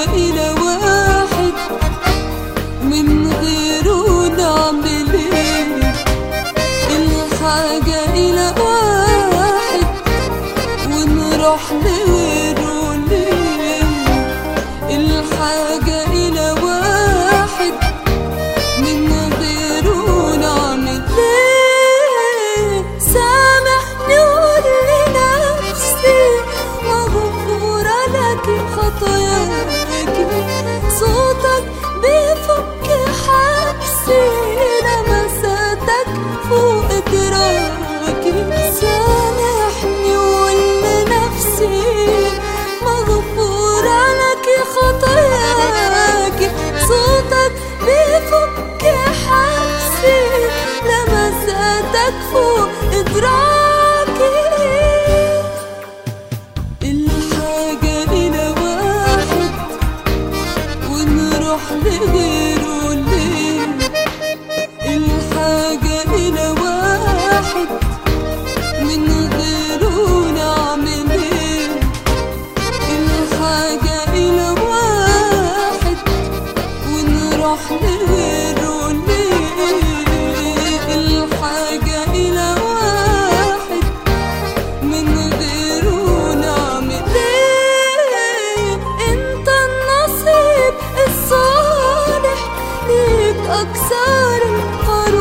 إلى واحد من غيره نعمل ايه الحاجة إلى واحد ونروح لغيره ليه الحاجة إلى واحد من غيره نعمل ليه سامحني وقول لنفسي مغفورة لك خطاياك صوتك بيفك حبسي لمساتك فوق إدراكي سامحني وقول لنفسي مغفورة لك خطاياك صوتك بيفك حبسي لمساتك فوق إدراكي الحاجة إلى واحد ونروح لغيره ليه الحاجة إلى واحد من غيره نعمل ايه الحاجة إلى واحد ونروح لغيره ليه الحاجة إلى واحد من غيره نعمل ايه انت النصيب الصالح ليك اكثر القرار